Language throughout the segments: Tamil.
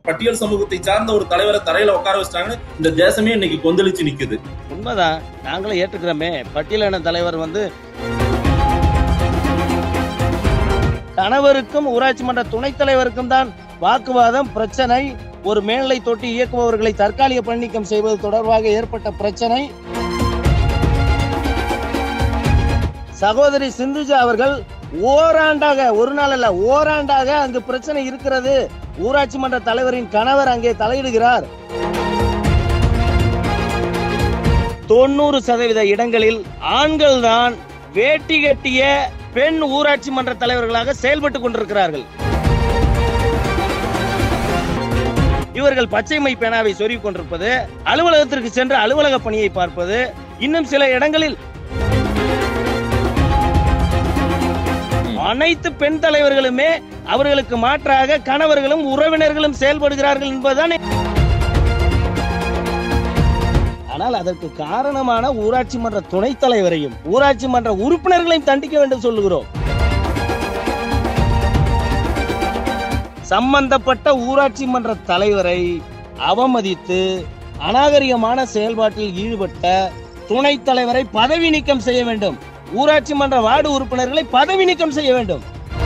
பட்டியல் சமூகத்தை சார்ந்த ஒரு தலைவரை தரையில உட்கார வச்சிட்டாங்கன்னு இந்த தேசமே இன்னைக்கு கொந்தளிச்சு நிக்குது உண்மைதான் நாங்களும் ஏற்றுக்கிறோமே பட்டியலின தலைவர் வந்து கணவருக்கும் ஊராட்சி மன்ற துணைத் தலைவருக்கும் தான் வாக்குவாதம் பிரச்சனை ஒரு மேல்நிலை தொட்டி இயக்குபவர்களை தற்காலிக பணிநீக்கம் செய்வது தொடர்பாக ஏற்பட்ட பிரச்சனை சகோதரி சிந்துஜா அவர்கள் ஓராண்டாக ஒரு நாள் அல்ல ஓராண்டாக அங்கு பிரச்சனை இருக்கிறது ஊராட்சி மன்ற தலைவரின் கணவர் அங்கே தலையிடுகிறார் தொண்ணூறு சதவீத இடங்களில் ஆண்கள் தான் வேட்டி கட்டிய பெண் ஊராட்சி மன்ற தலைவர்களாக செயல்பட்டுக் கொண்டிருக்கிறார்கள் இவர்கள் பச்சைமை பேனாவை சொருகிக் கொண்டிருப்பது அலுவலகத்திற்கு சென்று அலுவலக பணியை பார்ப்பது இன்னும் சில இடங்களில் அனைத்து பெண் தலைவர்களுமே அவர்களுக்கு மாற்றாக கணவர்களும் உறவினர்களும் செயல்படுகிறார்கள் என்பதுதான் ஆனால் அதற்கு காரணமான ஊராட்சி மன்ற துணைத் தலைவரையும் ஊராட்சி மன்ற உறுப்பினர்களையும் தண்டிக்க வேண்டும் சொல்லுகிறோம் சம்பந்தப்பட்ட ஊராட்சி மன்ற தலைவரை அவமதித்து அநாகரிகமான செயல்பாட்டில் ஈடுபட்ட துணைத் தலைவரை பதவி நீக்கம் செய்ய வேண்டும் ஊராட்சி மன்ற வார்டு உறுப்பினர்களை பதவி நீக்கம் செய்ய வேண்டும்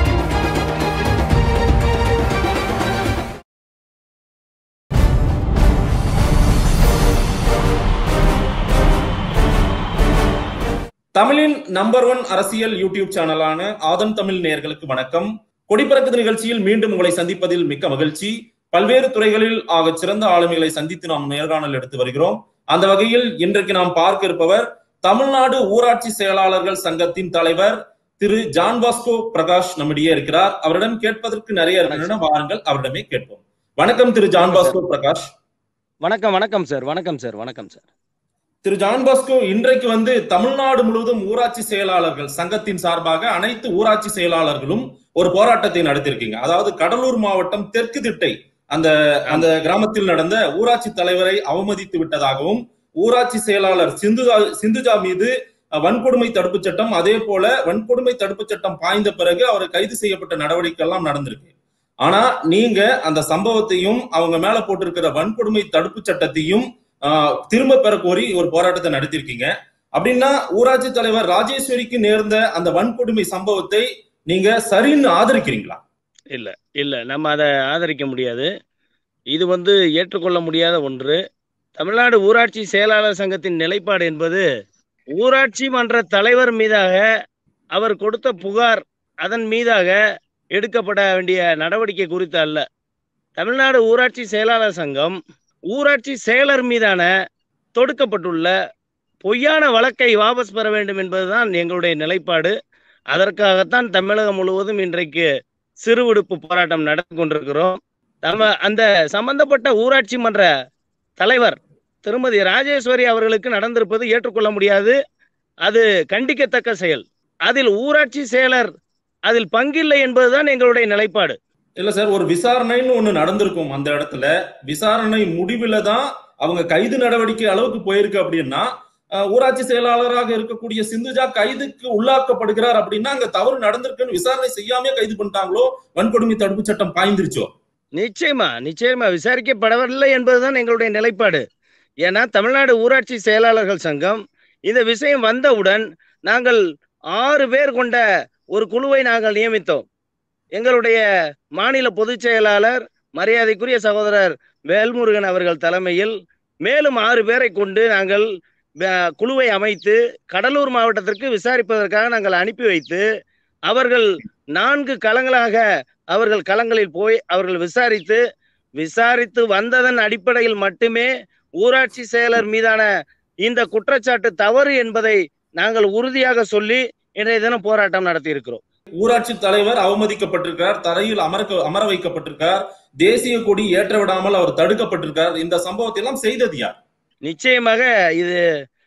தமிழின் நம்பர் ஒன் அரசியல் யூடியூப் சேனலான ஆதன் தமிழ் நேயர்களுக்கு வணக்கம் கொடிப்பறக்குது நிகழ்ச்சியில் மீண்டும் உங்களை சந்திப்பதில் மிக்க மகிழ்ச்சி பல்வேறு துறைகளில் ஆக சிறந்த ஆளுமைகளை சந்தித்து நாம் நேர்காணல் எடுத்து வருகிறோம் அந்த வகையில் இன்றைக்கு நாம் பார்க்க இருப்பவர் தமிழ்நாடு ஊராட்சி செயலாளர்கள் சங்கத்தின் தலைவர் திரு ஜான் பாஸ்கோ பிரகாஷ் நம்மிடையே இருக்கிறார் அவரிடம் கேட்பதற்கு நிறைய இருக்கின்றன வாருங்கள் அவரிடமே கேட்போம் வணக்கம் திரு ஜான் பாஸ்கோ பிரகாஷ் வணக்கம் வணக்கம் சார் வணக்கம் சார் வணக்கம் சார் திரு ஜான் பாஸ்கோ இன்றைக்கு வந்து தமிழ்நாடு முழுவதும் ஊராட்சி செயலாளர்கள் சங்கத்தின் சார்பாக அனைத்து ஊராட்சி செயலாளர்களும் ஒரு போராட்டத்தை நடத்திருக்கீங்க அதாவது கடலூர் மாவட்டம் தெற்கு திட்டை அந்த அந்த கிராமத்தில் நடந்த ஊராட்சி தலைவரை அவமதித்து விட்டதாகவும் ஊராட்சி செயலாளர் சிந்துஜா சிந்துஜா மீது அஹ், வன்கொடுமை தடுப்பு சட்டம் அதே போல வன்கொடுமை தடுப்பு சட்டம் பாய்ந்த பிறகு அவர் கைது செய்யப்பட்ட நடவடிக்கை எல்லாம் நடந்திருக்கு ஆனா நீங்க அந்த சம்பவத்தையும் அவங்க மேல போட்டிருக்கிற வன்கொடுமை தடுப்பு சட்டத்தையும் ஆஹ், திரும்ப பெற கோரி ஒரு போராட்டத்தை நடத்திருக்கீங்க அப்படின்னா ஊராட்சி தலைவர் ராஜேஸ்வரிக்கு நேர்ந்த அந்த வன்கொடுமை சம்பவத்தை நீங்க சரின்னு ஆதரிக்கிறீங்களா இல்ல இல்ல நம்ம அதை ஆதரிக்க முடியாது இது வந்து ஏற்றுக்கொள்ள முடியாத ஒன்று தமிழ்நாடு ஊராட்சி செயலாளர் சங்கத்தின் நிலைப்பாடு என்பது ஊராட்சி மன்ற தலைவர் மீதாக அவர் கொடுத்த புகார் அதன் மீதாக எடுக்கப்பட வேண்டிய நடவடிக்கை குறித்து அல்ல தமிழ்நாடு ஊராட்சி செயலாளர் சங்கம் ஊராட்சி செயலர் மீதான தொடுக்கப்பட்டுள்ள பொய்யான வழக்கை வாபஸ் பெற வேண்டும் என்பதுதான் எங்களுடைய நிலைப்பாடு அதற்காகத்தான் தமிழகம் முழுவதும் இன்றைக்கு சிறு விடுப்பு போராட்டம் நடத்தி கொண்டிருக்கிறோம் நம்ம அந்த சம்பந்தப்பட்ட ஊராட்சி மன்ற தலைவர் திருமதி ராஜேஸ்வரி அவர்களுக்கு நடந்திருப்பது ஏற்றுக்கொள்ள முடியாது அது கண்டிக்கத்தக்க செயல் அதில் ஊராட்சி செயலர் அதில் பங்கில்லை என்பதுதான் எங்களுடைய நிலைப்பாடு இல்ல சார் ஒரு விசாரணைன்னு ஒண்ணு நடந்திருக்கும் அந்த இடத்துல விசாரணை முடிவுல தான் அவங்க கைது நடவடிக்கை அளவுக்கு போயிருக்கு அப்படின்னா அஹ், ஊராட்சி செயலாளராக இருக்கக்கூடிய சிந்துஜா கைதுக்கு உள்ளாக்கப்படுகிறார் அப்படின்னா அங்க தவறு நடந்திருக்குன்னு விசாரணை செய்யாமே கைது பண்ணிட்டாங்களோ வன்கொடுமை தடுப்பு சட்டம் பாய்ந்துருச்சோ நிச்சயமா நிச்சயமா விசாரிக்கப்படவில்லை என்பதுதான் எங்களுடைய நிலைப்பாடு ஏன்னா தமிழ்நாடு ஊராட்சி செயலாளர்கள் சங்கம் இந்த விஷயம் வந்தவுடன் நாங்கள் ஆறு பேர் கொண்ட ஒரு குழுவை நாங்கள் நியமித்தோம் எங்களுடைய மாநில பொதுச் செயலாளர் மரியாதைக்குரிய சகோதரர் வேல்முருகன் அவர்கள் தலைமையில் மேலும் ஆறு பேரை கொண்டு நாங்கள் அஹ், குழுவை அமைத்து கடலூர் மாவட்டத்திற்கு விசாரிப்பதற்காக நாங்கள் அனுப்பி வைத்து அவர்கள் நான்கு களங்களாக அவர்கள் களங்களில் போய் அவர்கள் விசாரித்து விசாரித்து வந்ததன் அடிப்படையில் மட்டுமே ஊராட்சி செயலர் மீதான இந்த குற்றச்சாட்டு தவறு என்பதை நாங்கள் உறுதியாக சொல்லி இன்றைய தினம் போராட்டம் நடத்தி இருக்கிறோம் ஊராட்சி தலைவர் அவமதிக்கப்பட்டிருக்கார் தரையில் அமர்க்க அமர வைக்கப்பட்டிருக்கார் தேசிய கொடி ஏற்ற விடாமல் அவர் தடுக்கப்பட்டிருக்கார் இந்த சம்பவத்தை எல்லாம் செய்தது யார் நிச்சயமாக இது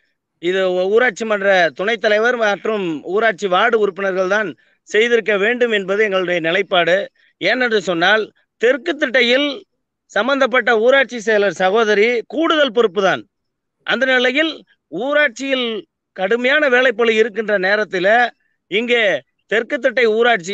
இது ஊராட்சி மன்ற துணைத் தலைவர் மற்றும் ஊராட்சி வார்டு உறுப்பினர்கள் தான் செய்திருக்க வேண்டும் என்பது எங்களுடைய நிலைப்பாடு ஏனென்று சொன்னால் தெற்கு திட்டையில் சம்பந்தப்பட்ட ஊராட்சி செயலர் சகோதரி கூடுதல் பொறுப்பு தான் அந்த நிலையில் ஊராட்சியில் கடுமையான வேலைப்பளு இருக்கின்ற நேரத்தில் இங்கே தெற்கு திட்டை ஊராட்சியில்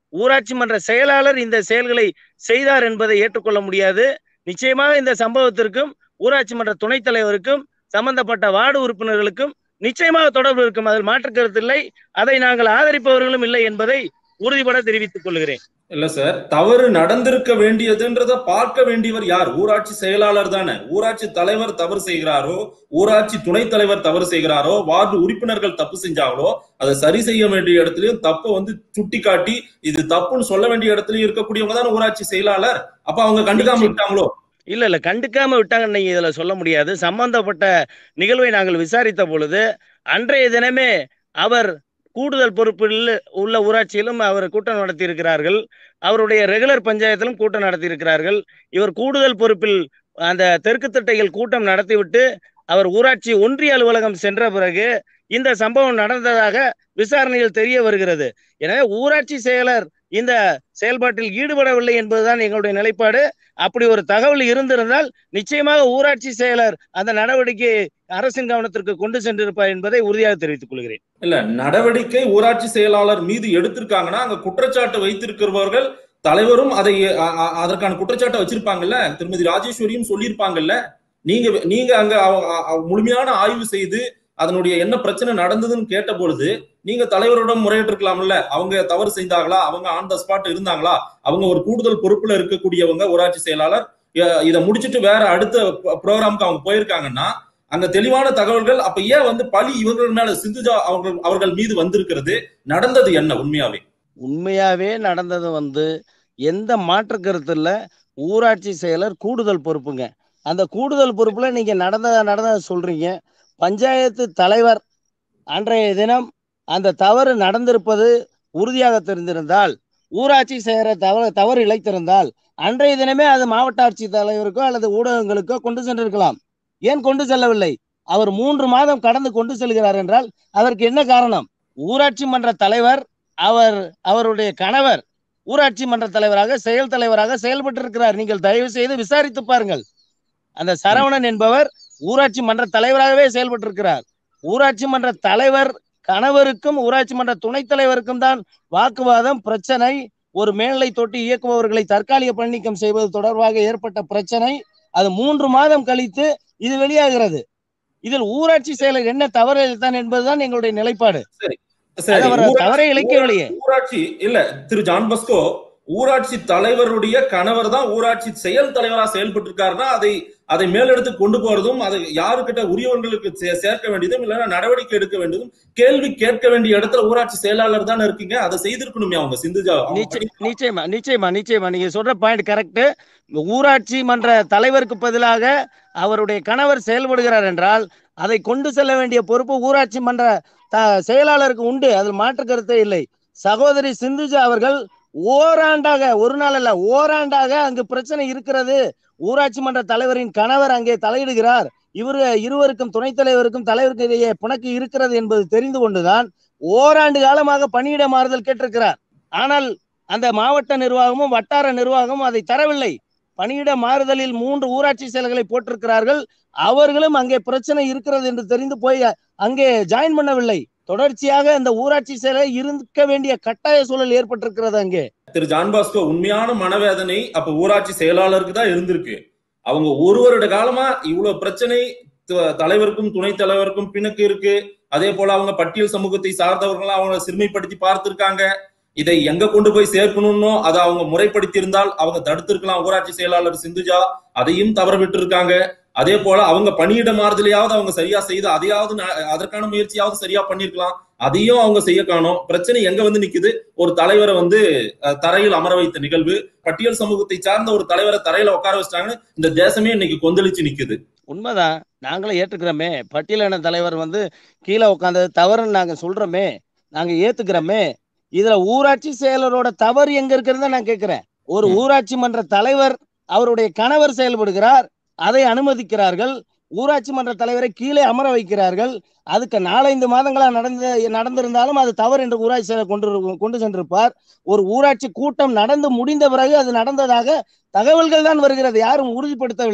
ஊராட்சி மன்ற செயலாளர் இந்த செயல்களை செய்தார் என்பதை ஏற்றுக்கொள்ள முடியாது நிச்சயமாக இந்த சம்பவத்திற்கும் ஊராட்சி மன்ற துணைத் தலைவருக்கும் சம்பந்தப்பட்ட வார்டு உறுப்பினர்களுக்கும் நிச்சயமாக தொடர்பு இருக்கும் அதில் மாற்று கருத்து இல்லை அதை நாங்கள் ஆதரிப்பவர்களும் இல்லை என்பதை உறுதிபட தெரிவித்துக் கொள்கிறேன் இல்ல சார் தவறு நடந்திருக்க வேண்டியதுன்றத பார்க்க வேண்டியவர் யார் ஊராட்சி செயலாளர் தானே ஊராட்சி தலைவர் தவறு செய்கிறாரோ ஊராட்சி துணைத் தலைவர் தவறு செய்கிறாரோ வார்டு உறுப்பினர்கள் தப்பு செஞ்சாங்களோ அதை சரி செய்ய வேண்டிய இடத்துலயும் தப்பை வந்து சுட்டி காட்டி இது தப்புன்னு சொல்ல வேண்டிய இடத்துலயும் இருக்கக்கூடியவங்க தானே ஊராட்சி செயலாளர் அப்ப அவங்க கண்டுக்காம விட்டாங்களோ இல்ல இல்ல கண்டுக்காம விட்டாங்கன்னு நீங்க இதுல சொல்ல முடியாது சம்பந்தப்பட்ட நிகழ்வை நாங்கள் விசாரித்த பொழுது அன்றைய தினமே அவர் கூடுதல் பொறுப்பில் உள்ள ஊராட்சியிலும் அவர் கூட்டம் நடத்தி இருக்கிறார்கள் அவருடைய ரெகுலர் பஞ்சாயத்திலும் கூட்டம் நடத்தி இருக்கிறார்கள் இவர் கூடுதல் பொறுப்பில் அந்த தெற்கு திட்டைகள் கூட்டம் நடத்திவிட்டு அவர் ஊராட்சி ஒன்றிய அலுவலகம் சென்ற பிறகு இந்த சம்பவம் நடந்ததாக விசாரணையில் தெரிய வருகிறது எனவே ஊராட்சி செயலர் இந்த செயல்பாட்டில் ஈடுபடவில்லை என்பதுதான் எங்களுடைய நிலைப்பாடு அப்படி ஒரு தகவல் இருந்திருந்தால் நிச்சயமாக ஊராட்சி செயலர் அந்த நடவடிக்கையை அரசின் கவனத்திற்கு கொண்டு சென்றிருப்பார் என்பதை உறுதியாக தெரிவித்துக் கொள்கிறேன் இல்ல நடவடிக்கை ஊராட்சி செயலாளர் மீது எடுத்திருக்காங்கன்னா அங்க குற்றச்சாட்டு வைத்திருக்கிறவர்கள் தலைவரும் அதை அ- அ- அதற்கான குற்றச்சாட்டை வச்சிருப்பாங்கல்ல திருமதி ராஜேஸ்வரியும் சொல்லியிருப்பாங்கல்ல நீங்க நீங்க அங்க அவ- அ- அ- முழுமையான ஆய்வு செய்து அதனுடைய என்ன பிரச்சனை நடந்ததுன்னு கேட்ட பொழுது நீங்க தலைவரிடம் முறையிட்டிருக்கலாம்ல அவங்க தவறு செய்தாங்களா அவங்க ஆன் த ஸ்பாட் இருந்தாங்களா அவங்க ஒரு கூடுதல் பொறுப்புல இருக்கக்கூடியவங்க ஊராட்சி செயலாளர் இ- இதை முடிச்சிட்டு வேற அடுத்த ப்ரோக்ராமுக்கு அவங்க போயிருக்காங்கன்னா அங்க தெளிவான தகவல்கள் அப்ப ஏன் வந்து பழி இவர்கள் மேல சிந்துஜா அவர்கள் அவர்கள் மீது வந்திருக்கிறது நடந்தது என்ன உண்மையாவே உண்மையாவே நடந்தது வந்து எந்த மாற்று கருத்து இல்ல ஊராட்சி செயலர் கூடுதல் பொறுப்புங்க அந்த கூடுதல் பொறுப்புல நீங்க நடந்ததா நடந்தத சொல்றீங்க பஞ்சாயத்து தலைவர் அன்றைய தினம் அந்த தவறு நடந்திருப்பது உறுதியாக தெரிந்திருந்தால் ஊராட்சி செயலர் தவறு தவறு இழைத்திருந்தால் அன்றைய தினமே அது மாவட்ட ஆட்சி தலைவருக்கோ அல்லது ஊடகங்களுக்கோ கொண்டு சென்றிருக்கலாம் ஏன் கொண்டு செல்லவில்லை அவர் மூன்று மாதம் கடந்து கொண்டு செல்கிறார் என்றால் அதற்கு என்ன காரணம் ஊராட்சி மன்ற தலைவர் அவர் அவருடைய கணவர் ஊராட்சி மன்ற தலைவராக செயல் தலைவராக செயல்பட்டு இருக்கிறார் நீங்கள் தயவு செய்து விசாரித்து பாருங்கள் அந்த சரவணன் என்பவர் ஊராட்சி மன்ற தலைவராகவே செயல்பட்டு இருக்கிறார் ஊராட்சி மன்ற தலைவர் கணவருக்கும் ஊராட்சி மன்ற துணைத் தலைவருக்கும் தான் வாக்குவாதம் பிரச்சனை ஒரு மேல்நிலை தொட்டி இயக்குபவர்களை தற்காலிக பணிநீக்கம் செய்வது தொடர்பாக ஏற்பட்ட பிரச்சனை அது மூன்று மாதம் கழித்து இது வெளியாகிறது இதில் ஊராட்சி செயலர் என்ன தவறு இழைத்தான் என்பதுதான் எங்களுடைய நிலைப்பாடு சரி அவர் ஊராட்சி- தவறை இழைக்கவில்லையே ஊராட்சி இல்ல திரு ஜான் பஸ்கோ ஊராட்சி தலைவருடைய கணவர் தான் ஊராட்சி செயல் தலைவரா செயல்பட்டு இருக்காருன்னா அதை அதை மேலெடுத்து கொண்டு போறதும் அதை யாருக்கிட்ட உரியவர்களுக்கு சே- சேர்க்க வேண்டியதும் இல்லைன்னா நடவடிக்கை எடுக்க வேண்டியதும் கேள்வி கேட்க வேண்டிய இடத்துல ஊராட்சி செயலாளர் தானே இருக்கீங்க அதை செய்திருக்கணுமே அவங்க சிந்துஜா அவங்க நிச்சய- நிச்சயமா நிச்சயமா நிச்சயமா நீங்க சொல்ற பாயிண்ட் கரெக்ட் ஊராட்சி மன்ற தலைவருக்கு பதிலாக அவருடைய கணவர் செயல்படுகிறார் என்றால் அதை கொண்டு செல்ல வேண்டிய பொறுப்பு ஊராட்சி மன்ற த- செயலாளருக்கு உண்டு அதில் மாற்று கருத்தே இல்லை சகோதரி சிந்துஜா அவர்கள் ஓராண்டாக ஒரு நாள் அல்ல ஓராண்டாக அங்கு பிரச்சனை இருக்கிறது ஊராட்சி மன்ற தலைவரின் கணவர் அங்கே தலையிடுகிறார் இவரு இருவருக்கும் துணைத் தலைவருக்கும் தலைவருக்கும் இடையே பிணக்கு இருக்கிறது என்பது தெரிந்து கொண்டுதான் ஓராண்டு காலமாக பணியிட மாறுதல் கேட்டிருக்கிறார் ஆனால் அந்த மாவட்ட நிர்வாகமும் வட்டார நிர்வாகமும் அதை தரவில்லை பணியிட மாறுதலில் மூன்று ஊராட்சி செயல்களை போட்டிருக்கிறார்கள் அவர்களும் அங்கே பிரச்சனை இருக்கிறது என்று தெரிந்து போய் அங்கே ஜாயின் பண்ணவில்லை தொடர்ச்சியாக அந்த ஊராட்சி செயலை இருக்க வேண்டிய கட்டாய சூழல் ஏற்பட்டிருக்கிறது அங்கே திரு ஜான் பாஸ்கோ உண்மையான மனவேதனை அப்ப ஊராட்சி செயலாளருக்கு தான் இருந்திருக்கு அவங்க ஒரு வருட காலமா இவ்வளவு பிரச்சனை த- தலைவருக்கும் துணைத் தலைவருக்கும் பிணக்கு இருக்கு அதே போல அவங்க பட்டியல் சமூகத்தை சார்ந்தவர்கள் அவங்க சிறுமைப்படுத்தி பார்த்திருக்காங்க இதை எங்க கொண்டு போய் சேர்க்கணும்னோ அதை அவங்க முறைப்படுத்தி இருந்தால் அவங்க தடுத்திருக்கலாம் ஊராட்சி செயலாளர் சிந்துஜா அதையும் தவற விட்டு இருக்காங்க அதே போல அவங்க பணியிட மாறுதலையாவது அவங்க சரியா செய்து அதையாவது ந- அதற்கான முயற்சியாவது சரியா பண்ணிருக்கலாம் அதையும் அவங்க செய்ய காணோம் பிரச்சனை எங்க வந்து நிக்குது ஒரு தலைவரை வந்து அஹ், தரையில் அமர வைத்த நிகழ்வு பட்டியல் சமூகத்தை சார்ந்த ஒரு தலைவரை தரையில உட்கார வச்சிட்டாங்கன்னு இந்த தேசமே இன்னைக்கு கொந்தளிச்சு நிக்குது உண்மைதான் நாங்களும் ஏற்றுக்கிறோமே பட்டியலின தலைவர் வந்து கீழே உட்காந்தது தவறுன்னு நாங்க சொல்றோமே நாங்க ஏத்துக்கிறோமே இதுல ஊராட்சி செயலரோட தவறு எங்க இருக்கிறது நான் கேட்கிறேன் ஒரு ம். ஊராட்சி மன்ற தலைவர் அவருடைய கணவர் செயல்படுகிறார் அதை அனுமதிக்கிறார்கள் ஊராட்சி மன்ற தலைவரை கீழே அமர வைக்கிறார்கள் அதுக்கு நாலஞ்சு மாதங்களா நடந்த நடந்திருந்தாலும் அது தவறு என்று ஊராட்சி செயலர் கொண்டு கொண்டு சென்றிருப்பார் ஒரு ஊராட்சி கூட்டம் நடந்து முடிந்த பிறகு அது நடந்ததாக தகவல்கள் தான் வருகிறது யாரும் உறுதிப்படுத்தவில்லை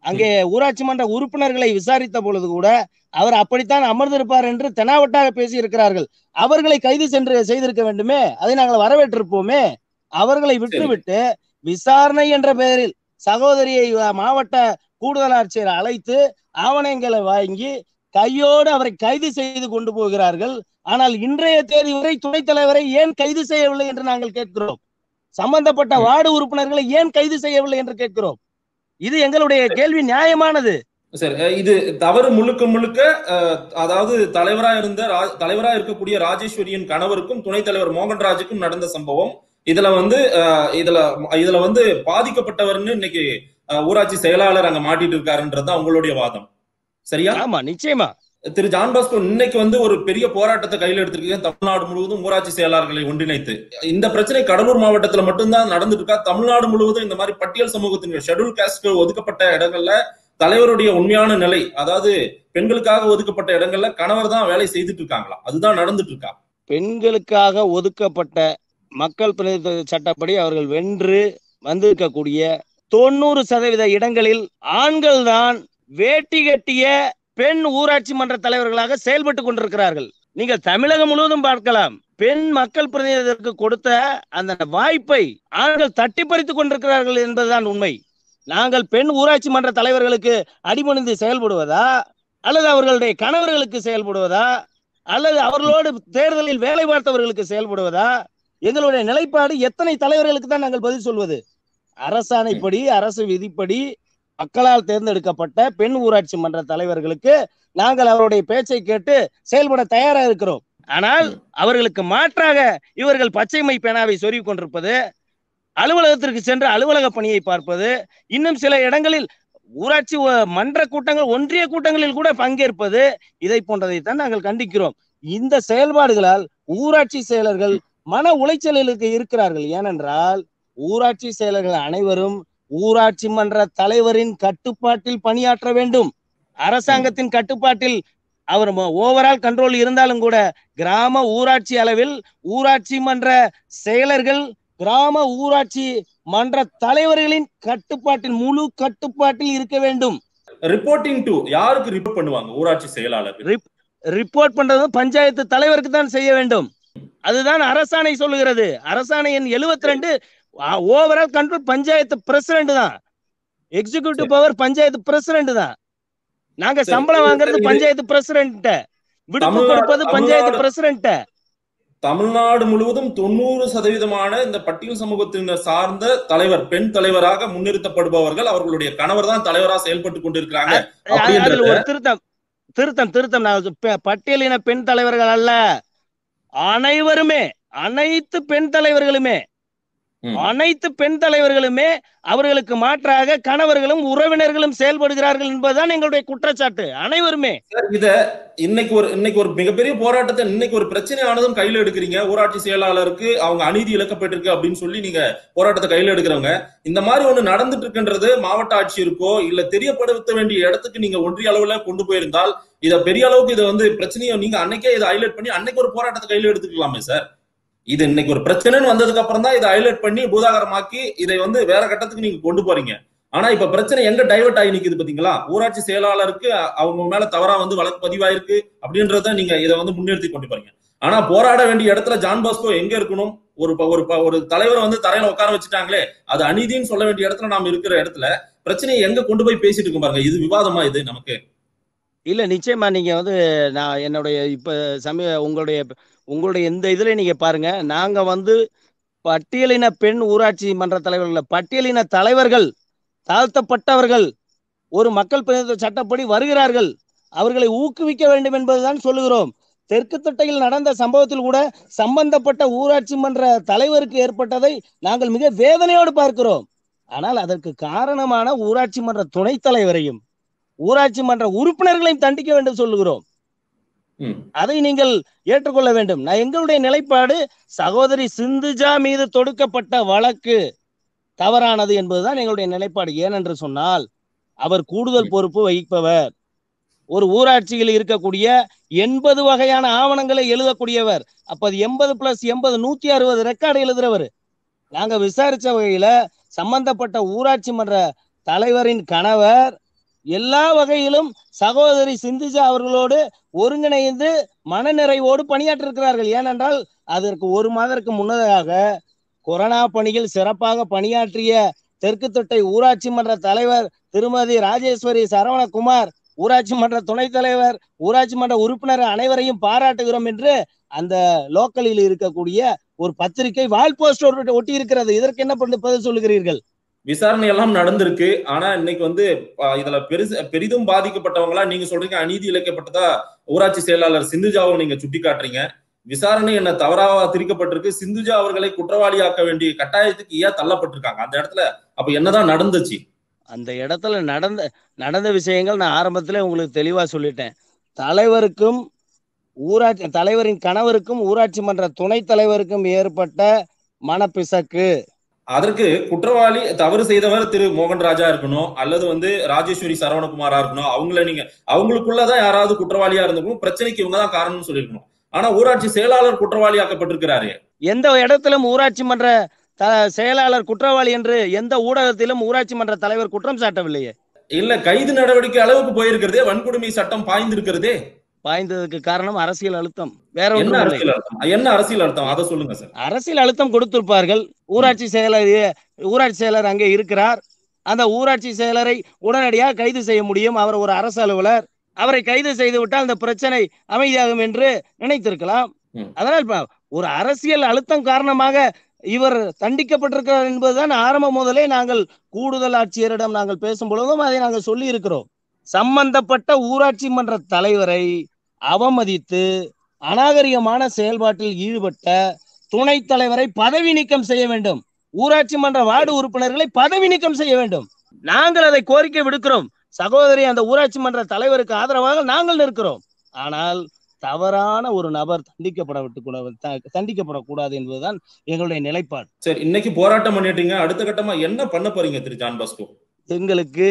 அங்கே ஊராட்சி மன்ற உறுப்பினர்களை விசாரித்த பொழுது கூட அவர் அப்படித்தான் அமர்ந்திருப்பார் என்று தெனாவட்டாக பேசி இருக்கிறார்கள் அவர்களை கைது சென்று செய்திருக்க வேண்டுமே அதை நாங்கள் வரவேற்றிருப்போமே அவர்களை விட்டுவிட்டு விசாரணை என்ற பெயரில் சகோதரியை அஹ், மாவட்ட கூடுதல் ஆட்சியர் அழைத்து ஆவணங்களை வாங்கி கையோடு அவரை கைது செய்து கொண்டு போகிறார்கள் ஆனால் இன்றைய தேதி வரை துணைத் தலைவரை ஏன் கைது செய்யவில்லை என்று நாங்கள் கேட்கிறோம் சம்பந்தப்பட்ட ம். வார்டு உறுப்பினர்களை ஏன் கைது செய்யவில்லை என்று கேட்கிறோம் இது எங்களுடைய கேள்வி நியாயமானது சரி அஹ் இது தவறு முழுக்க முழுக்க அஹ், அதாவது தலைவரா இருந்த ரா- தலைவரா இருக்கக்கூடிய ராஜேஸ்வரியின் கணவருக்கும் துணைத் தலைவர் மோகன்ராஜுக்கும் நடந்த சம்பவம் இதுல வந்து அஹ், இதுல இதுல வந்து பாதிக்கப்பட்டவர்னு இன்னைக்கு அஹ், ஊராட்சி செயலாளர் அங்க மாட்டிட்டு இருக்காருன்றது தான் உங்களுடைய வாதம் சரியா ஆமா நிச்சயமா திரு ஜான் பாஸ்கோ இன்னைக்கு வந்து ஒரு பெரிய போராட்டத்தை கையில் எடுத்திருக்கீங்க தமிழ்நாடு முழுவதும் ஊராட்சி செயலாளர்களை ஒன்றிணைத்து இந்த பிரச்சனை கடலூர் மாவட்டத்துல மட்டும்தான் நடந்துட்டு இருக்கா தமிழ்நாடு முழுவதும் இந்த மாதிரி பட்டியல் சமூகத்தின் ஷெட்யூல் காஸ்ட்கள் ஒதுக்கப்பட்ட இடங்கள்ல தலைவருடைய உண்மையான நிலை அதாவது பெண்களுக்காக ஒதுக்கப்பட்ட இடங்கள்ல கணவர் தான் வேலை செய்துட்டு இருக்காங்களா அதுதான் நடந்துட்டு இருக்கா பெண்களுக்காக ஒதுக்கப்பட்ட மக்கள் பிரதிநிதித்துவ சட்டப்படி அவர்கள் வென்று வந்திருக்கக்கூடிய தொண்ணூறு சதவீத இடங்களில் ஆண்கள் தான் வேட்டி கட்டிய பெண் ஊராட்சி மன்ற தலைவர்களாக செயல்பட்டு கொண்டிருக்கிறார்கள் நீங்கள் தமிழகம் முழுவதும் பார்க்கலாம் பெண் மக்கள் பிரதிநிதிகளுக்கு கொடுத்த அந்த வாய்ப்பை ஆண்கள் தட்டி பறித்துக் கொண்டிருக்கிறார்கள் என்பதுதான் உண்மை நாங்கள் பெண் ஊராட்சி மன்ற தலைவர்களுக்கு அடிபணிந்து செயல்படுவதா அல்லது அவர்களுடைய கணவர்களுக்கு செயல்படுவதா அல்லது அவர்களோடு தேர்தலில் வேலை பார்த்தவர்களுக்கு செயல்படுவதா எங்களுடைய நிலைப்பாடு எத்தனை தலைவர்களுக்கு தான் நாங்கள் பதில் சொல்வது அரசாணைப்படி அரசு விதிப்படி மக்களால் தேர்ந்தெடுக்கப்பட்ட பெண் ஊராட்சி மன்ற தலைவர்களுக்கு நாங்கள் அவருடைய பேச்சை கேட்டு செயல்பட தயாரா இருக்கிறோம் ஆனால் அவர்களுக்கு மாற்றாக இவர்கள் பச்சைமை பேனாவை சொருகி கொண்டிருப்பது அலுவலகத்திற்கு சென்று அலுவலக பணியை பார்ப்பது இன்னும் சில இடங்களில் ஊராட்சி ஒ- மன்ற கூட்டங்கள் ஒன்றிய கூட்டங்களில் கூட பங்கேற்பது இதை போன்றதைத்தான் நாங்கள் கண்டிக்கிறோம் இந்த செயல்பாடுகளால் ஊராட்சி செயலர்கள் மன உளைச்சலுக்கு இருக்கிறார்கள் ஏனென்றால் ஊராட்சி செயலர்கள் அனைவரும் ஊராட்சி மன்ற தலைவரின் கட்டுப்பாட்டில் பணியாற்ற வேண்டும் அரசாங்கத்தின் கட்டுப்பாட்டில் அவர் ஓவரால் கண்ட்ரோல் இருந்தாலும் கூட கிராம ஊராட்சி அளவில் ஊராட்சி மன்ற செயலர்கள் கிராம ஊராட்சி மன்ற தலைவர்களின் கட்டுப்பாட்டில் முழு கட்டுப்பாட்டில் இருக்க வேண்டும் ரிப்போர்ட்டிங் டு யாருக்கு ரிப்போர்ட் பண்ணுவாங்க ஊராட்சி செயலாளர் ரிப்போர்ட் பண்றது பஞ்சாயத்து தலைவருக்கு தான் செய்ய வேண்டும் அதுதான் அரசாணை சொல்லுகிறது அரசாணை எண் எழுபத்தி ரெண்டு ஓவரால் கண்ட்ரோல் பஞ்சாயத்து பிரசிடண்ட் தான் எக்ஸிகியூட்டிவ் பவர் பஞ்சாயத்து பிரசிடண்ட் தான் நாங்க சரி, சம்பளம் இது- வாங்குறது இது- பஞ்சாயத்து பிரசிடண்ட் விடுப்பு தமிழ்நாடு- கொடுப்பது பஞ்சாயத்து தமிழ்நாடு- பிரசிடண்ட் தமிழ்நாடு முழுவதும் தொண்ணூறு சதவீதமான இந்த பட்டியல் சமூகத்தினர் சார்ந்த தலைவர் பெண் தலைவராக முன்னிறுத்தப்படுபவர்கள் அவர்களுடைய கணவர் தான் தலைவரா செயல்பட்டு கொண்டிருக்கிறாங்க அப்படின்றத- அதுல ஒரு திருத்தம் திருத்தம் திருத்தம் நான் ப- பட்டியலின பெண் தலைவர்கள் அல்ல அனைவருமே அனைத்து பெண் தலைவர்களுமே ம். அனைத்து பெண் தலைவர்களுமே அவர்களுக்கு மாற்றாக கணவர்களும் உறவினர்களும் செயல்படுகிறார்கள் என்பதுதான் எங்களுடைய குற்றச்சாட்டு அனைவருமே இத இன்னைக்கு ஒரு இன்னைக்கு ஒரு மிகப்பெரிய போராட்டத்தை இன்னைக்கு ஒரு பிரச்சனை ஆனதும் கையில எடுக்கிறீங்க ஊராட்சி செயலாளருக்கு அவங்க அநீதி இழக்கப்பட்டிருக்கு அப்படின்னு சொல்லி நீங்க போராட்டத்தை கையில எடுக்கிறவங்க இந்த மாதிரி ஒண்ணு நடந்துட்டு இருக்குன்றது மாவட்ட ஆட்சியருக்கோ இல்ல தெரியப்படுத்த வேண்டிய இடத்துக்கு நீங்க ஒன்றிய அளவுல கொண்டு போயிருந்தால் இத பெரிய அளவுக்கு இதை வந்து பிரச்சனையை நீங்க அன்னைக்கே இதை ஹைலைட் பண்ணி அன்னைக்கு ஒரு போராட்டத்தை கையில எடுத்துக்கலாமே சார் இது இன்னைக்கு ஒரு பிரச்சனைன்னு வந்ததுக்கு அப்புறம் தான் இதை ஹைலைட் பண்ணி பூதாகரமாக்கி இதை வந்து வேற கட்டத்துக்கு நீங்க கொண்டு போறீங்க ஆனா இப்ப பிரச்சனை எங்க டைவர்ட் ஆகி நிக்குது பாத்தீங்களா ஊராட்சி செயலாளருக்கு அ- அவங்க மேல தவறா வந்து வழக்கு பதிவாயிருக்கு அப்படின்றத நீங்க இதை வந்து முன்னிறுத்தி கொண்டு போறீங்க ஆனா போராட வேண்டிய இடத்துல ஜான் பாஸ்கோ எங்க இருக்கணும் ஒரு ப- ஒரு ப- ஒரு தலைவரை வந்து தரையில உட்கார வச்சுட்டாங்களே அது அநீதின்னு சொல்ல வேண்டிய இடத்துல நாம இருக்கிற இடத்துல பிரச்சனையை எங்க கொண்டு போய் பேசிட்டு இருக்கோம் பாருங்க இது விவாதமா இது நமக்கு இல்ல நிச்சயமா நீங்க வந்து நான் என்னுடைய இப்ப சமீப உங்களுடைய உங்களுடைய இந்த இதுல நீங்க பாருங்க நாங்க வந்து பட்டியலின பெண் ஊராட்சி மன்ற தலைவர்கள் பட்டியலின தலைவர்கள் தாழ்த்தப்பட்டவர்கள் ஒரு மக்கள் பிரதிநிதித்துவ சட்டப்படி வருகிறார்கள் அவர்களை ஊக்குவிக்க வேண்டும் என்பதுதான் சொல்லுகிறோம் தெற்கு திட்டையில் நடந்த சம்பவத்தில் கூட சம்பந்தப்பட்ட ஊராட்சி மன்ற தலைவருக்கு ஏற்பட்டதை நாங்கள் மிக வேதனையோடு பார்க்கிறோம் ஆனால் அதற்கு காரணமான ஊராட்சி மன்ற துணைத் தலைவரையும் ஊராட்சி மன்ற உறுப்பினர்களையும் தண்டிக்க வேண்டும் சொல்லுகிறோம் ம். அதை நீங்கள் ஏற்றுக்கொள்ள வேண்டும் நான் எங்களுடைய நிலைப்பாடு சகோதரி சிந்துஜா மீது தொடுக்கப்பட்ட வழக்கு தவறானது என்பதுதான் எங்களுடைய நிலைப்பாடு ஏனென்று சொன்னால் அவர் கூடுதல் பொறுப்பு வகிப்பவர் ஒரு ஊராட்சியில் இருக்கக்கூடிய எண்பது வகையான ஆவணங்களை எழுதக்கூடியவர் அப்ப அது எண்பது பிளஸ் எண்பது நூத்தி அறுபது ரெக்கார்டு எழுதுறவர் நாங்க விசாரிச்ச வகையில சம்பந்தப்பட்ட ஊராட்சி மன்ற தலைவரின் கணவர் எல்லா வகையிலும் சகோதரி சிந்துஜா அவர்களோடு ஒருங்கிணைந்து மனநிறைவோடு பணியாற்றிருக்கிறார்கள் ஏனென்றால் அதற்கு ஒரு மாதத்திற்கு முன்னதாக கொரோனா பணியில் சிறப்பாக பணியாற்றிய தெற்கு தொட்டை ஊராட்சி மன்ற தலைவர் திருமதி ராஜேஸ்வரி சரவணகுமார் ஊராட்சி மன்ற துணைத் தலைவர் ஊராட்சி மன்ற உறுப்பினர் அனைவரையும் பாராட்டுகிறோம் என்று அந்த லோக்கலில் இருக்கக்கூடிய ஒரு பத்திரிகை வால் போஸ்டர் ஒட்டி இருக்கிறது இதற்கு என்ன பண்ணி பதில் சொல்லுகிறீர்கள் விசாரணை எல்லாம் நடந்திருக்கு ஆனா இன்னைக்கு வந்து அஹ், இதுல பெருசு பெரிதும் பாதிக்கப்பட்டவங்களா நீங்க சொல்றீங்க அநீதி இழைக்கப்பட்டதா ஊராட்சி செயலாளர் சிந்துஜாவை நீங்க சுட்டி காட்டுறீங்க விசாரணை என்ன தவறாக திரிக்கப்பட்டிருக்கு சிந்துஜா அவர்களை குற்றவாளியாக்க வேண்டிய கட்டாயத்துக்கு ஏன் தள்ளப்பட்டிருக்காங்க அந்த இடத்துல அப்ப என்னதான் நடந்துச்சு அந்த இடத்துல நடந்த நடந்த விஷயங்கள் நான் ஆரம்பத்திலே உங்களுக்கு தெளிவா சொல்லிட்டேன் தலைவருக்கும் ஊராட்சி தலைவரின் கணவருக்கும் ஊராட்சி மன்ற துணைத் தலைவருக்கும் ஏற்பட்ட மனப்பிசக்கு அதற்கு குற்றவாளி தவறு செய்தவர் திரு மோகன் ராஜா இருக்கணும் அல்லது வந்து ராஜேஸ்வரி சரவணகுமாரா இருக்கணும் அவங்கள நீங்க அவங்களுக்குள்ளதான் யாராவது குற்றவாளியா இருந்திருக்கணும் பிரச்சனைக்கு இவங்க தான் காரணம்னு சொல்லியிருக்கணும் ஆனா ஊராட்சி செயலாளர் குற்றவாளியாக்கப்பட்டிருக்கிறாரு எந்த இடத்திலும் ஊராட்சி மன்ற த- செயலாளர் குற்றவாளி என்று எந்த ஊடகத்திலும் ஊராட்சி மன்ற தலைவர் குற்றம் சாட்டவில்லையே இல்ல கைது நடவடிக்கை அளவுக்கு போயிருக்கிறதே வன்கொடுமை சட்டம் பாய்ந்திருக்கிறதே பாய்ந்ததுக்கு காரணம் அரசியல் அழுத்தம் வேற என்ன ஒன்றும் இல்லை அரசியல் அர்த்தம் என்ன அரசியல் அர்த்தம் அதை சொல்லுங்க சார் அரசியல் அழுத்தம் கொடுத்திருப்பார்கள் ஊராட்சி செயலர் ஊராட்சி செயலர் அங்கே இருக்கிறார் அந்த ஊராட்சி செயலரை உடனடியாக கைது செய்ய முடியும் அவர் ஒரு அரசு அலுவலர் அவரை கைது செய்து விட்டால் அந்த பிரச்சனை அமைதியாகும் என்று நினைத்திருக்கலாம் ம். அதனால் இப்ப ஒரு அரசியல் அழுத்தம் காரணமாக இவர் தண்டிக்கப்பட்டிருக்கிறார் என்பதுதான் ஆரம்பம் முதலே நாங்கள் கூடுதல் ஆட்சியரிடம் நாங்கள் பேசும் பொழுதும் அதை நாங்கள் சொல்லி இருக்கிறோம் சம்பந்தப்பட்ட ஊராட்சி மன்ற தலைவரை அவமதித்து அநாகரிகமான செயல்பாட்டில் ஈடுபட்ட துணைத் தலைவரை பதவி நீக்கம் செய்ய வேண்டும் ஊராட்சி மன்ற வார்டு உறுப்பினர்களை பதவி நீக்கம் செய்ய வேண்டும் நாங்கள் அதை கோரிக்கை விடுக்கிறோம் சகோதரி அந்த ஊராட்சி மன்ற தலைவருக்கு ஆதரவாக நாங்கள் நிற்கிறோம் ஆனால் தவறான ஒரு நபர் தண்டிக்கப்பட விட்டு தண்டிக்கப்படக்கூடாது என்பதுதான் எங்களுடைய நிலைப்பாடு சரி இன்னைக்கு போராட்டம் பண்ணிட்டீங்க அடுத்த கட்டமா என்ன பண்ண போறீங்க திரு ஜான் பாஸ்கோ எங்களுக்கு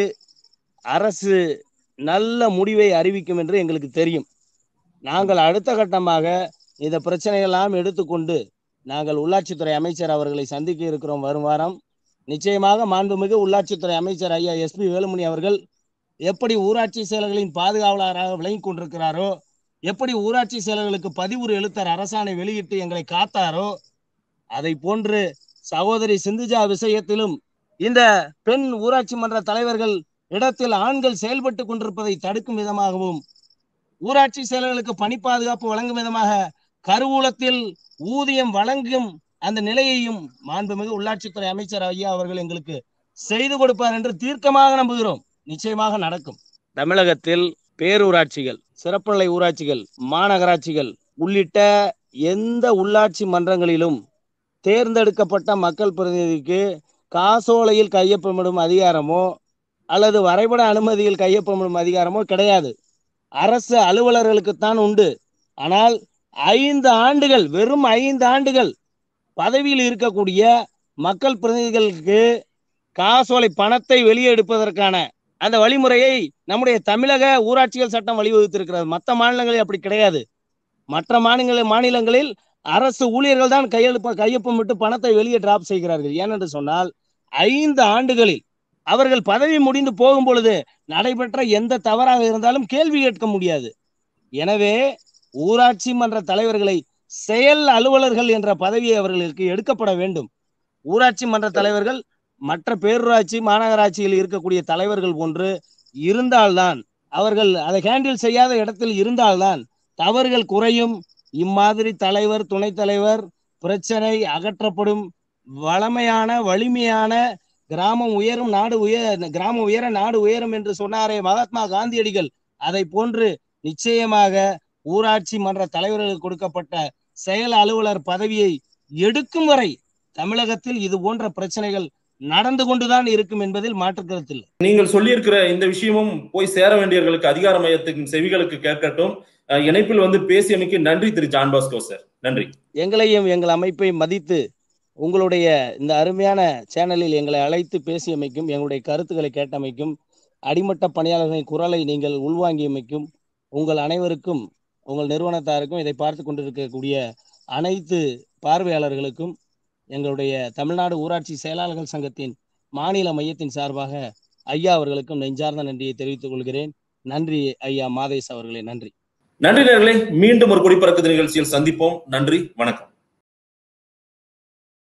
அரசு நல்ல முடிவை அறிவிக்கும் என்று எங்களுக்கு தெரியும் நாங்கள் அடுத்த கட்டமாக இந்த பிரச்சனையெல்லாம் எடுத்துக்கொண்டு நாங்கள் உள்ளாட்சித்துறை அமைச்சர் அவர்களை சந்திக்க இருக்கிறோம் வரும் வாரம் நிச்சயமாக மாண்புமிகு உள்ளாட்சித்துறை அமைச்சர் ஐயா எஸ்பி வேலுமணி அவர்கள் எப்படி ஊராட்சி செயலர்களின் பாதுகாவலராக விளங்கிக் கொண்டிருக்கிறாரோ எப்படி ஊராட்சி செயலர்களுக்கு பதிவுறு எழுத்தர் அரசாணை வெளியிட்டு எங்களை காத்தாரோ அதை போன்று சகோதரி சிந்துஜா விஷயத்திலும் இந்த பெண் ஊராட்சி மன்ற தலைவர்கள் இடத்தில் ஆண்கள் செயல்பட்டு கொண்டிருப்பதை தடுக்கும் விதமாகவும் ஊராட்சி செயலர்களுக்கு பணி பாதுகாப்பு வழங்கும் விதமாக கருவூலத்தில் ஊதியம் வழங்கும் அந்த நிலையையும் மாண்புமிகு உள்ளாட்சித்துறை அமைச்சர் ஐயா அவர்கள் எங்களுக்கு செய்து கொடுப்பார் என்று தீர்க்கமாக நம்புகிறோம் நிச்சயமாக நடக்கும் தமிழகத்தில் பேரூராட்சிகள் சிறப்புநிலை ஊராட்சிகள் மாநகராட்சிகள் உள்ளிட்ட எந்த உள்ளாட்சி மன்றங்களிலும் தேர்ந்தெடுக்கப்பட்ட மக்கள் பிரதிநிதிக்கு காசோலையில் கையொப்பமிடும் அதிகாரமோ அல்லது வரைபட அனுமதியில் கையொப்பமிடும் அதிகாரமோ கிடையாது அரசு அலுவலர்களுக்குத்தான் உண்டு ஆனால் ஐந்து ஆண்டுகள் வெறும் ஐந்து ஆண்டுகள் பதவியில் இருக்கக்கூடிய மக்கள் பிரதிநிதிகளுக்கு காசோலை பணத்தை வெளியே எடுப்பதற்கான அந்த வழிமுறையை நம்முடைய தமிழக ஊராட்சிகள் சட்டம் வழிவகுத்திருக்கிறது மற்ற மாநிலங்களில் அப்படி கிடையாது மற்ற மாநில மாநிலங்களில் அரசு ஊழியர்கள் தான் கையெழுப்ப கையொப்பமிட்டு பணத்தை வெளியே டிராப் செய்கிறார்கள் ஏனென்று சொன்னால் ஐந்து ஆண்டுகளில் அவர்கள் பதவி முடிந்து போகும் பொழுது நடைபெற்ற எந்த தவறாக இருந்தாலும் கேள்வி கேட்க முடியாது எனவே ஊராட்சி மன்ற தலைவர்களை செயல் அலுவலர்கள் என்ற பதவி அவர்களுக்கு எடுக்கப்பட வேண்டும் ஊராட்சி மன்ற தலைவர்கள் மற்ற பேரூராட்சி மாநகராட்சியில் இருக்கக்கூடிய தலைவர்கள் போன்று இருந்தால்தான் அவர்கள் அதை ஹேண்டில் செய்யாத இடத்தில் இருந்தால்தான் தவறுகள் குறையும் இம்மாதிரி தலைவர் துணைத் தலைவர் பிரச்சனை அகற்றப்படும் வளமையான வலிமையான கிராமம் உயரும் நாடு உயர் கிராமம் உயர நாடு உயரும் என்று சொன்னாரே மகாத்மா காந்தியடிகள் அதை போன்று நிச்சயமாக ஊராட்சி மன்ற தலைவர்களுக்கு கொடுக்கப்பட்ட செயல் அலுவலர் பதவியை எடுக்கும் வரை தமிழகத்தில் இது போன்ற பிரச்சனைகள் நடந்து கொண்டுதான் இருக்கும் என்பதில் மாற்று கருத்தில் நீங்கள் சொல்லியிருக்கிற இந்த விஷயமும் போய் சேர வேண்டியவர்களுக்கு அதிகார மையத்தின் செவிகளுக்கு கேட்கட்டும் அஹ், இணைப்பில் வந்து பேசியமைக்கு நன்றி திரு ஜான் பாஸ்கோ சார் நன்றி எங்களையும் எங்கள் அமைப்பை மதித்து உங்களுடைய இந்த அருமையான சேனலில் எங்களை அழைத்து பேசியமைக்கும் எங்களுடைய கருத்துக்களை கேட்டமைக்கும் அடிமட்ட பணியாளர்களின் குரலை நீங்கள் உள்வாங்கியமைக்கும் உங்கள் அனைவருக்கும் உங்கள் நிறுவனத்தாருக்கும் இதை பார்த்து கொண்டிருக்கக்கூடிய அனைத்து பார்வையாளர்களுக்கும் எங்களுடைய தமிழ்நாடு ஊராட்சி செயலாளர்கள் சங்கத்தின் மாநில மையத்தின் சார்பாக ஐயா அவர்களுக்கும் நெஞ்சார்ந்த நன்றியை தெரிவித்துக் கொள்கிறேன் நன்றி ஐயா மாதேஷ் அவர்களே நன்றி நன்றி நேர்களே மீண்டும் ஒரு குடிப்பறக்குது நிகழ்ச்சியில் சந்திப்போம் நன்றி வணக்கம்